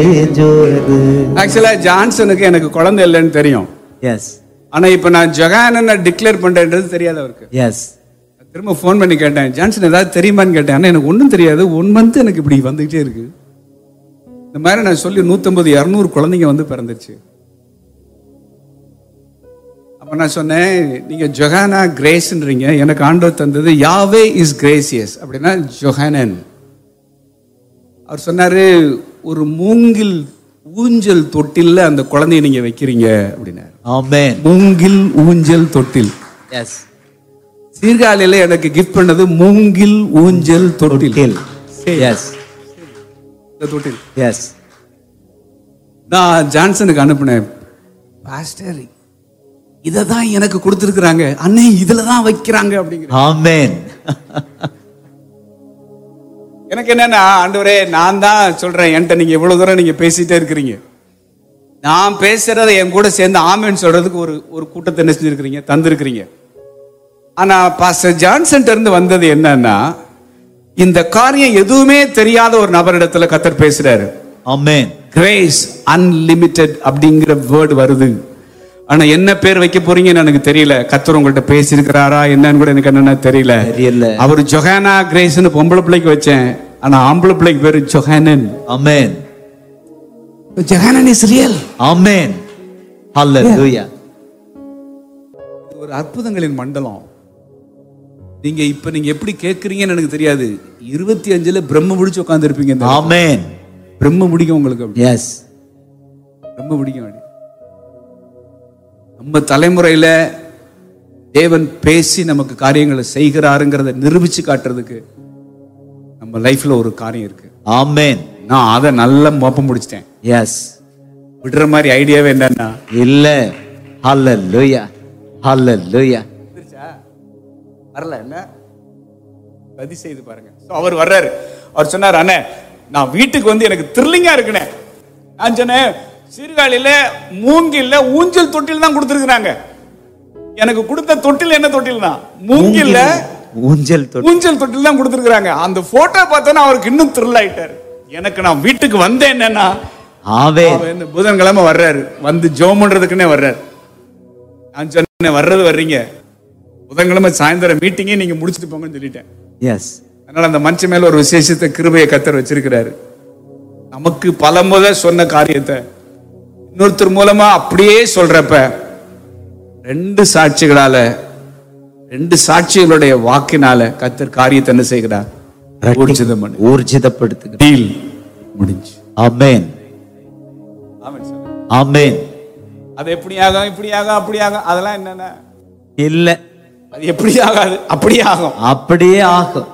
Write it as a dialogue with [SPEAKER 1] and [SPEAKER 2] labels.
[SPEAKER 1] ஜோரு
[SPEAKER 2] ஆக்சுவலா ஜான்சனுக்கு எனக்கு குழந்தை இல்லைன்னு தெரியும்
[SPEAKER 1] எஸ்
[SPEAKER 2] ஆனா இப்ப நான் ஜொகானனை டிக்ளேர் பண்றேன்றது தெரியாது அவருக்கு
[SPEAKER 1] எஸ்
[SPEAKER 2] திரும்ப ஃபோன் பண்ணி கேட்டேன் ஜான்சன் ஏதாவது தெரியுமான்னு கேட்டேன் ஆனா எனக்கு ஒன்றும் தெரியாது ஒன் மந்த் எனக்கு இப்படி வந்துகிட்டே இருக்கு இந்த மாதிரி நான் சொல்லி நூத்தம்பது இரநூறு குழந்தைங்க வந்து பிறந்துச்சு அப்ப நான் சொன்னேன் நீங்க ஜொஹானா கிரேஸ்ன்றீங்க எனக்கு ஆண்டவர் தந்தது யாவே இஸ் கிரேசியஸ் அப்படின்னா ஜொஹானன் அவர் சொன்னாரு ஒரு மூங்கில் ஊஞ்சல் தொட்டில்ல அந்த குழந்தைய நீங்க வைக்கிறீங்க அப்படின்னாரு
[SPEAKER 1] ஆமென்
[SPEAKER 2] மூங்கில் ஊஞ்சல் தொட்டில்
[SPEAKER 1] எஸ்
[SPEAKER 2] சீர்காழியில எனக்கு கிஃப்ட் பண்ணது மூங்கில் ஊஞ்சல் தொட்டில்
[SPEAKER 1] தொட்டில் எஸ்
[SPEAKER 2] இந்த தொட்டில்
[SPEAKER 1] எஸ்
[SPEAKER 2] நான் ஜான்சனுக்கு அனுப்புனேன் பாஸ்டர் இதை தான் எனக்கு கொடுத்துருக்குறாங்க அண்ணே இதுல தான் வைக்கிறாங்க அப்படிங்கிற
[SPEAKER 1] ஆமென்
[SPEAKER 2] எனக்கு என்னன்னா ஆண்டவரே நான் தான் சொல்றேன் என்கிட்ட நீங்க இவ்வளவு தூரம் நீங்க பேசிட்டே இருக்கிறீங்க நான் பேசுறதை என் கூட சேர்ந்து ஆமேன்னு சொல்றதுக்கு ஒரு ஒரு கூட்டத்தை என்ன செஞ்சிருக்கிறீங்க தந்திருக்கிறீங்க ஆனா பாஸ்டர் ஜான்சன் இருந்து வந்தது என்னன்னா இந்த காரியம் எதுவுமே தெரியாத ஒரு நபரிடத்துல கத்தர் பேசுறாரு
[SPEAKER 1] ஆமென்
[SPEAKER 2] கிரேஸ் அன்லிமிட்டெட் அப்படிங்கிற வேர்டு வருது ஆனா என்ன பேர் வைக்க போறீங்கன்னு எனக்கு தெரியல கத்தர் உங்கள்ட்ட பேசியிருக்கிறாரா என்னன்னு கூட எனக்கு என்னன்னு தெரியல
[SPEAKER 1] தெரியல
[SPEAKER 2] அவர் ஜொஹானா கிரேஸ்னு பொம்பளை பிள்ளைக்கு வச்சேன் ஆனா ஆம்பளை பிள்ளைக்கு பேரு Johanan
[SPEAKER 1] amen
[SPEAKER 2] Johanan is real
[SPEAKER 1] amen hallelujah
[SPEAKER 2] ஒரு அற்புதங்களின் மண்டலம் நீங்க இப்ப நீங்க எப்படி கேட்கறீங்கன்னு எனக்கு தெரியாது இருபத்தி அஞ்சுல பிரம்ம முடிச்சு உட்கார்ந்து இருப்பீங்க
[SPEAKER 1] ஆமென்
[SPEAKER 2] பிரம்ம பிடிக்கும் உங்களுக்கு அப்படி
[SPEAKER 1] எஸ்
[SPEAKER 2] ரொம்ப பிடிக்கும் அப்படி நம்ம தலைமுறையில தேவன் பேசி நமக்கு காரியங்களை செய்கிறாருங்கிறத நிரூபிச்சு காட்டுறதுக்கு நம்ம லைஃப்ல ஒரு காரியம் இருக்கு
[SPEAKER 1] ஆமென்
[SPEAKER 2] நான் அதை நல்லா மோப்பம் முடிச்சிட்டேன்
[SPEAKER 1] எஸ்
[SPEAKER 2] விடுற மாதிரி ஐடியாவே என்னன்னா
[SPEAKER 1] இல்ல ஹalleluya ஹalleluya
[SPEAKER 2] வரல என்ன சதி செய்து பாருங்க So, அவர் வர்றாரு அவர் சொன்னார் அண்ணே நான் வீட்டுக்கு வந்து எனக்கு த்ரில்லிங்கா இருக்குனே நான் சொன்னேன் சீர்காழியில மூங்கில்ல ஊஞ்சல் தொட்டில் தான் கொடுத்துருக்குறாங்க எனக்கு கொடுத்த தொட்டில் என்ன தொட்டில் தான் மூங்கில்ல
[SPEAKER 1] ஊஞ்சல் தொட்டி
[SPEAKER 2] ஊஞ்சல் தொட்டில் தான் கொடுத்துருக்குறாங்க அந்த போட்டோ பார்த்தோன்னா அவருக்கு இன்னும் த்ரில் ஆயிட்டாரு எனக்கு நான் வீட்டுக்கு வந்தேன் என்னன்னா
[SPEAKER 1] ஆமென்
[SPEAKER 2] அவர் என்ன புதன்கிழமை வர்றாரு வந்து ஜோம் பண்றதுக்குன்னே வர்றாரு நான் சொன்னேன் வர்றது வர்றீங்க புதன்கிழமை சாயந்தரம் மீட்டிங்கே நீங்க முடிச்சுட்டு போங்கன்னு சொல்லிட்டேன்
[SPEAKER 1] எஸ்
[SPEAKER 2] அதனால அந்த மனுஷன் மேல ஒரு விசேஷத்தை கிருபையை கத்தர் வச்சிருக்கிறாரு நமக்கு பல முத சொன்ன காரியத்தை இன்னொருத்தர் மூலமா அப்படியே சொல்றப்ப ரெண்டு சாட்சிகளால ரெண்டு சாட்சிகளுடைய வாக்கினால கத்தர் காரியத்தை என்ன செய்கிறார் ஊர்ஜிதம் பண்ணு
[SPEAKER 1] ஊர்ஜிதப்படுத்துங்க
[SPEAKER 2] டீல் முடிஞ்சு
[SPEAKER 1] ஆமென்
[SPEAKER 2] ஆமென் சார்
[SPEAKER 1] ஆமென்
[SPEAKER 2] அது எப்படி ஆகும் இப்படி ஆகும் அப்படி ஆகும் அதெல்லாம் என்னென்ன
[SPEAKER 1] இல்ல
[SPEAKER 2] அது எப்படி ஆகாது அப்படியே ஆகும்
[SPEAKER 1] அப்படியே ஆகும்